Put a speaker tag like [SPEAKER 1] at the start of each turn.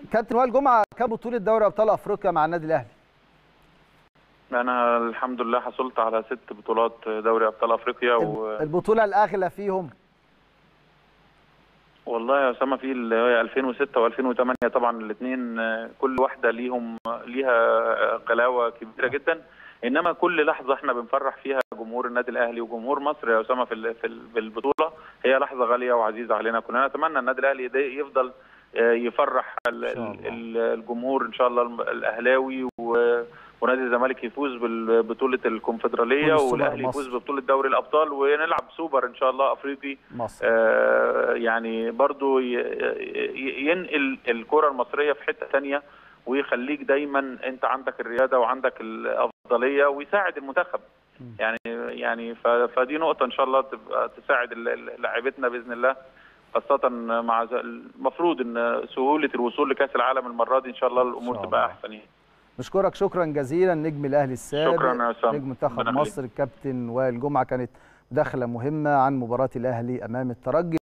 [SPEAKER 1] كابتن وائل جمعه كام بطوله دوري ابطال افريقيا مع النادي الاهلي
[SPEAKER 2] انا الحمد لله حصلت على ست بطولات دوري ابطال افريقيا و...
[SPEAKER 1] البطوله الاغلى فيهم
[SPEAKER 2] والله يا اسامه في اللي هي 2006 و2008 طبعا الاثنين كل واحده ليهم ليها غلاوه كبيره جدا انما كل لحظه احنا بنفرح فيها جمهور النادي الاهلي وجمهور مصر يا اسامه في ال- في ال- في البطوله هي لحظه غاليه وعزيزه علينا كلنا نتمنى النادي الاهلي ده يفضل آه، يفرح ال-
[SPEAKER 1] إن شاء الله.
[SPEAKER 2] ال- الجمهور ان شاء الله الم- الاهلاوي و- ونادي الزمالك يفوز ببطوله الكونفدراليه
[SPEAKER 1] والسوبر
[SPEAKER 2] والاهلي
[SPEAKER 1] مصر.
[SPEAKER 2] يفوز ببطوله دوري الابطال ونلعب سوبر ان شاء الله افريقي
[SPEAKER 1] مصر
[SPEAKER 2] آه، يعني برضو ي- ي- ينقل الكرة المصرية في حتة تانية ويخليك دايما انت عندك الريادة وعندك الأفضلية ويساعد المنتخب
[SPEAKER 1] م.
[SPEAKER 2] يعني يعني ف- فدي نقطة إن شاء الله تبقى تساعد ال- ال- لاعبتنا بإذن الله خاصة مع ز- المفروض إن سهولة الوصول لكأس العالم المرة دي إن شاء الله الأمور
[SPEAKER 1] شاء
[SPEAKER 2] تبقى
[SPEAKER 1] الله.
[SPEAKER 2] أحسن يعني.
[SPEAKER 1] نشكرك شكرا جزيلا نجم الاهلي السابق
[SPEAKER 2] شكرا يا أسامة.
[SPEAKER 1] نجم منتخب
[SPEAKER 2] ربنا يخليك.
[SPEAKER 1] مصر الكابتن وائل جمعه كانت مداخله مهمه عن مباراه الاهلي امام الترجي